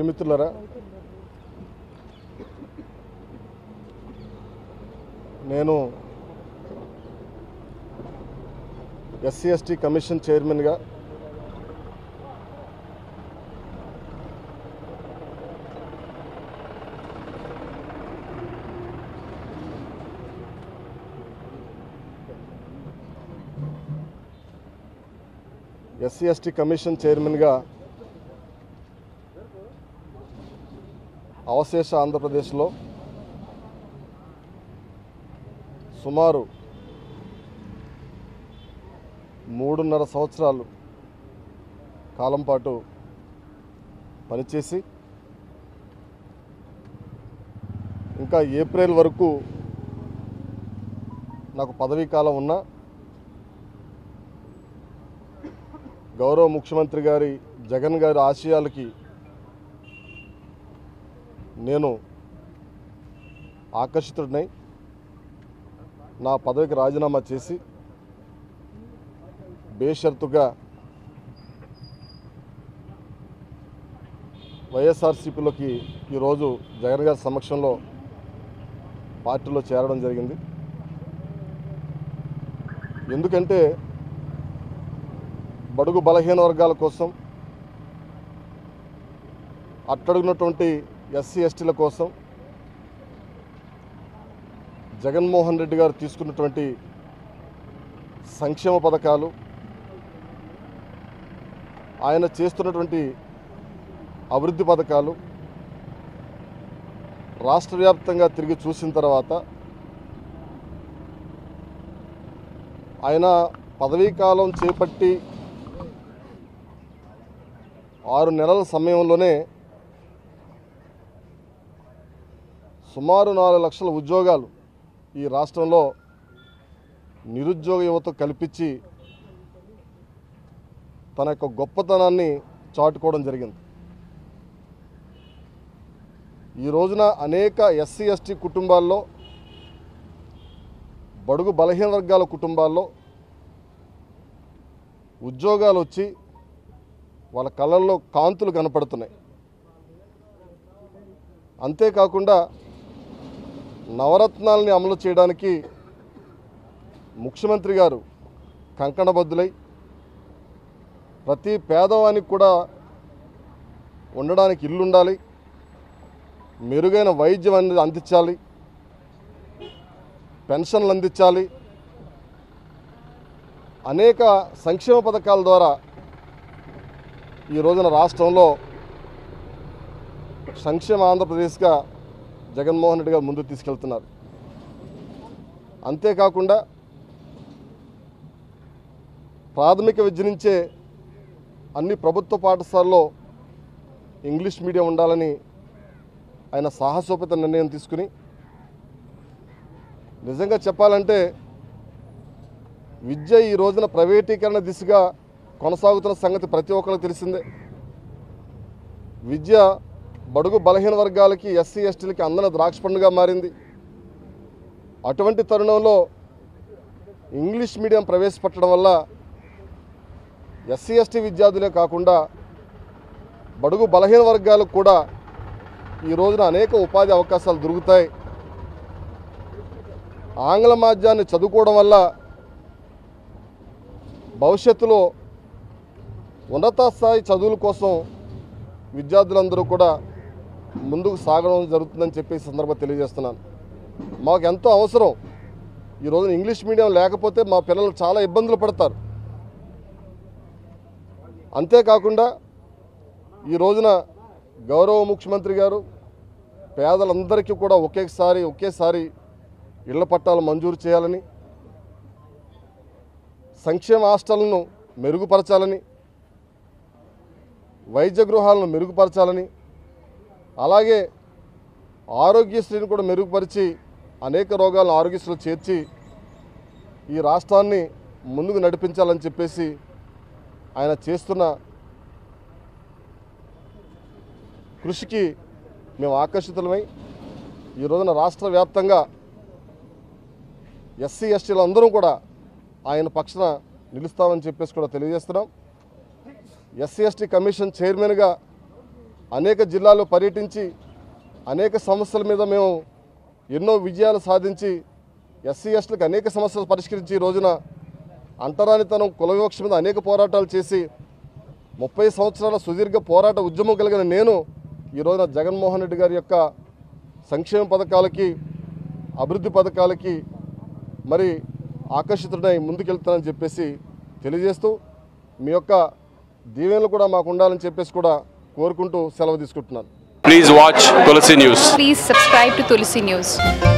ప్రియమిత్రులరా నేను SC ST commission చైర్మన్గా SC ST commission చైర్మన్గా అవశేష ఆంధ్రప్రదేశ్లో సుమారు మూడున్నర సంవత్సరాలు కాలం పాటు పనిచేసి ఇంకా ఏప్రిల్ వరకు నాకు పదవీ కాలం ఉన్నా గౌరవ ముఖ్యమంత్రి గారి జగన్ గారి ఆశయాలకి నేను ఆకర్షితుడినై నా పదవికి రాజీనామా చేసి బేషరతుగా వైఎస్ఆర్సీపీలోకి ఈరోజు జగన్ గారి సమక్షంలో పార్టీలో చేరడం జరిగింది ఎందుకంటే బడుగు బలహీన వర్గాల కోసం అట్టడుగున్నటువంటి ఎస్సీ ఎస్టీల కోసం జగన్మోహన్ రెడ్డి గారు తీసుకున్నటువంటి సంక్షేమ పథకాలు ఆయన చేస్తున్నటువంటి అభివృద్ధి పథకాలు రాష్ట్ర వ్యాప్తంగా తిరిగి చూసిన తర్వాత ఆయన పదవీ కాలం చేపట్టి ఆరు నెలల సమయంలోనే సుమారు నాలుగు లక్షల ఉద్యోగాలు ఈ రాష్ట్రంలో నిరుద్యోగ యువత కల్పించి తన యొక్క గొప్పతనాన్ని చాటుకోవడం జరిగింది ఈ రోజున అనేక ఎస్సీ ఎస్టీ కుటుంబాల్లో బడుగు బలహీన వర్గాల కుటుంబాల్లో ఉద్యోగాలు వచ్చి వాళ్ళ కళ్ళల్లో కాంతులు కనపడుతున్నాయి అంతేకాకుండా నవరత్నాల్ని అమలు చేయడానికి ముఖ్యమంత్రి గారు కంకణబద్దులై ప్రతి పేదవానికి కూడా ఉండడానికి ఇల్లు ఉండాలి మెరుగైన వైద్యం అనేది అందించాలి పెన్షన్లు అందించాలి అనేక సంక్షేమ పథకాల ద్వారా ఈ రోజున రాష్ట్రంలో సంక్షేమ ఆంధ్రప్రదేశ్గా జగన్మోహన్ రెడ్డి గారు ముందుకు తీసుకెళ్తున్నారు అంతేకాకుండా ప్రాథమిక విద్య నుంచే అన్ని ప్రభుత్వ పాఠశాలలో ఇంగ్లీష్ మీడియం ఉండాలని ఆయన సాహసోపేత నిర్ణయం తీసుకుని నిజంగా చెప్పాలంటే విద్య ఈ రోజున ప్రైవేటీకరణ దిశగా కొనసాగుతున్న సంగతి ప్రతి ఒక్కరికి తెలిసిందే విద్య బడుగు బలహీన వర్గాలకి ఎస్సీ ఎస్టీలకి అందన ద్రాక్ష పండుగ మారింది అటువంటి తరుణంలో ఇంగ్లీష్ మీడియం ప్రవేశపెట్టడం వల్ల ఎస్సీ ఎస్టీ విద్యార్థులే కాకుండా బడుగు బలహీన వర్గాలకు కూడా ఈ రోజున అనేక ఉపాధి అవకాశాలు దొరుకుతాయి ఆంగ్ల మాధ్యాన్ని చదువుకోవడం వల్ల భవిష్యత్తులో ఉన్నత స్థాయి చదువుల కోసం విద్యార్థులందరూ కూడా ముందుకు సాగడం జరుగుతుందని చెప్పి ఈ సందర్భంగా తెలియజేస్తున్నాను మాకు ఎంతో అవసరం ఈ రోజున ఇంగ్లీష్ మీడియం లేకపోతే మా పిల్లలు చాలా ఇబ్బందులు పడతారు అంతేకాకుండా ఈ రోజున గౌరవ ముఖ్యమంత్రి గారు పేదలందరికీ కూడా ఒకేసారి ఒకేసారి ఇళ్ల పట్టాలు మంజూరు చేయాలని సంక్షేమ హాస్టళ్లను మెరుగుపరచాలని వైద్య గృహాలను మెరుగుపరచాలని అలాగే ఆరోగ్యశ్రీని కూడా మెరుగుపరిచి అనేక రోగాలను ఆరోగ్యశ్రీలో చేర్చి ఈ రాష్ట్రాన్ని ముందుకు నడిపించాలని చెప్పేసి ఆయన చేస్తున్న కృషికి మేము ఆకర్షితులమై ఈ రోజున రాష్ట్ర వ్యాప్తంగా ఎస్సీ ఎస్టీలు అందరం కూడా ఆయన పక్షాన నిలుస్తామని చెప్పేసి కూడా తెలియజేస్తున్నాం ఎస్సీ ఎస్టీ కమిషన్ చైర్మన్గా అనేక జిల్లాల్లో పర్యటించి అనేక సమస్యల మీద మేము ఎన్నో విజయాలు సాధించి ఎస్సీ ఎస్టీలకు అనేక సమస్యలు పరిష్కరించి ఈ రోజున అంటరానితనం కుల వివక్ష మీద అనేక పోరాటాలు చేసి ముప్పై సంవత్సరాల సుదీర్ఘ పోరాట ఉద్యమం కలిగిన నేను ఈ రోజున జగన్మోహన్ రెడ్డి గారి యొక్క సంక్షేమ పథకాలకి అభివృద్ధి పథకాలకి మరి ఆకర్షితుడై ముందుకెళ్తానని చెప్పేసి తెలియజేస్తూ మీ యొక్క దీవెనలు కూడా మాకు ఉండాలని చెప్పేసి కూడా కోరుకుంటూ సెలవు తీసుకుంటున్నాను Please watch Tulsi News. Please subscribe to Tulsi News.